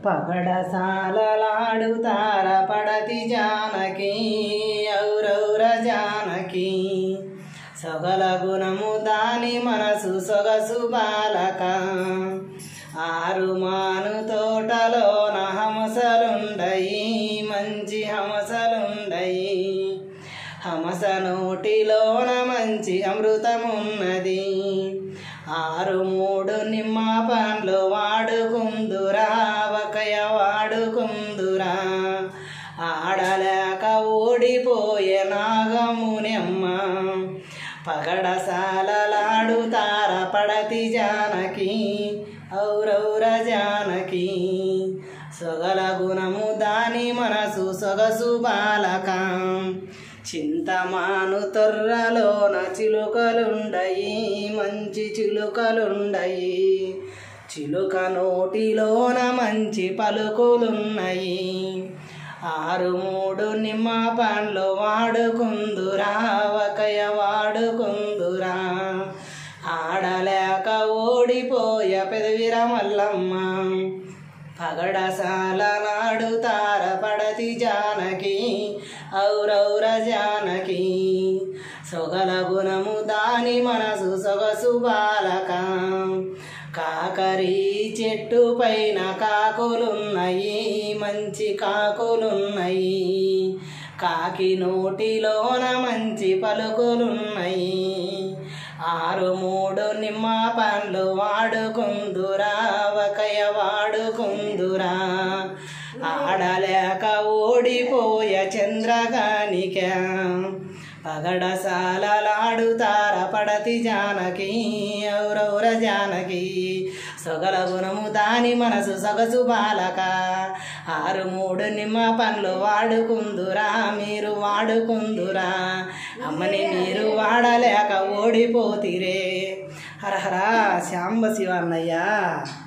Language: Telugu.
పగడసాలలాడుతార పడతి జానకి ఔరౌర జానకి సొగల గుణము దాని మనసు సొగసు బాలక ఆరు మాను తోటలోన హమసలుండయి మంచి హమసలుండయి హమస నోటిలోన మంచి అమృతమున్నది ఆరు మూడు నిమ్మ పండ్లు వాడుకుందురా ఒకయ వాడుకుందురా ఆడలేక ఓడిపోయే నాగమునెమ్మ పగడసాలలాడుతార పడతి జానకి ఔరౌర జానకి సొగల గుణము దాని మనసు సొగసు బాలక చింతమాను తొర్రలోన చిలుకలుండయి మంచి చిలుకలుండయి చిలుక నోటిలోన మంచి పలుకులున్నయి ఆరు మూడు నిమ్మ పండ్లు వాడుకుందురా ఒకయ వాడుకుందురా ఆడలేక ఓడిపోయ పెదవిర మల్లమ్మ పగడసాల నాడుతార పడతి జానకి ఔరౌర జానకి సొగల గుణము దాని మనసు సొగసు బాలక కాకరి చెట్టు పైన కాకులున్నాయి మంచి కాకులున్నాయి కాకి నోటిలోన మంచి పలుకులున్నాయి ఆరు మూడు నిమ్మ పండ్లు వాడుకుందురా ఒకయ వాడుకుందురా ఆడలేక ఓడిపోయ చంద్రగానిక పగడసాలలాడుతార పడతి జానకి ఔరౌర జానకి సొగల గుణము దాని మనసు సొగసు బాలక ఆరు మూడు నిమ్మ పండ్లు వాడుకుందురా మీరు వాడుకుందురా అమ్మని మీరు వాడలేక ఓడిపోతిరే హరహరా శాంబ శివ అన్నయ్య